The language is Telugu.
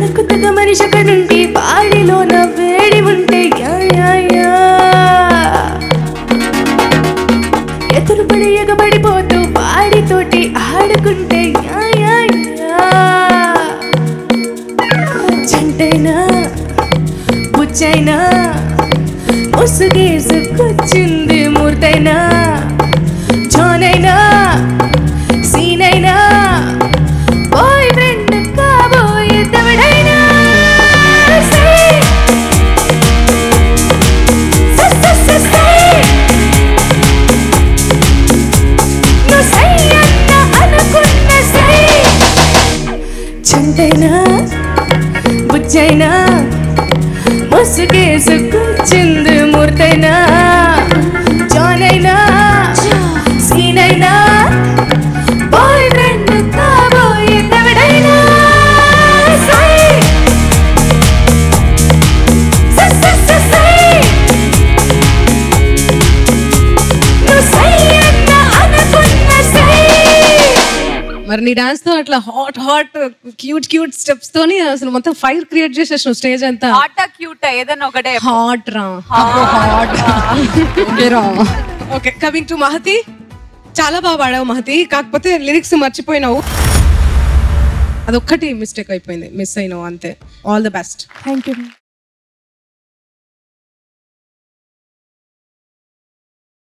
మనకు తగ్గ మనిషి ఒకడుంటే బాడిలో నా వేడి ఉంటే యా యా యా ఎదురుపడి ఎగబడిపోతూ వాడితోటి ఆడుకుంటే యా యా యా జంటైనా బుచ్చైనా ముసుగేసుకొచ్చింది మూర్తైనా జోనైనా సీనైనా బాయ్ ఫ్రెండ్ కాబోయే తవడైనా సై సై సై సై సై నువ్వు సై అన్న అనుకున్న సై చంటైనా బుజ్జైనా ముసుగేసుకొచ్చింది మూర్తైనా జానైనా సీనైనా బాయ్ ఫ్రెండ్ కాబోయే తవడైనా సై సై సై సై సై నువ్వు సై అన్న అనుకున్న సై మరి నీ డాన్స్ తో అట్లా hot hot cute cute steps తోని అసలు మొత్తం ఫైర్ క్రియేట్ చేసేసిన స్టేజ్ అంతా హాట్ క్యూట్ ఏదైనా ఒకటే హాట్ రా hot okay coming to Mahathi చాలా బాగా పాడావు మహతి కాకపోతే లిరిక్స్ మర్చిపోయినావు అదొక్కటి మిస్టేక్ అయిపోయింది మిస్ అయినావు అంతే all the best thank you